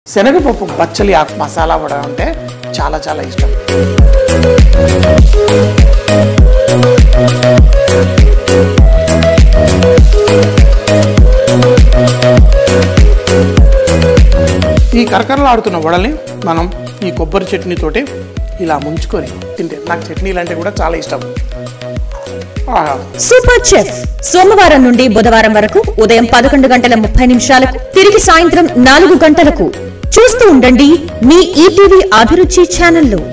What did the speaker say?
శనగపప్పు బచ్చలి ఆకు మసాలా వడ అంటే చాలా చాలా ఇష్టం ఈ కరకరలాడుతున్న వడల్ని మనం ఈ కొబ్బరి చట్నీతోటి ఇలా ముంచుకొని తింటే నాకు చట్నీలు అంటే కూడా చాలా ఇష్టం ఆహా. సూపర్ చెఫ్ సోమవారం నుండి బుధవారం వరకు ఉదయం పదకొండు గంటల ముప్పై నిమిషాలకు తిరిగి సాయంత్రం నాలుగు గంటలకు చూస్తూ ఉండండి మీ ఈటీవీ అభిరుచి ఛానల్లో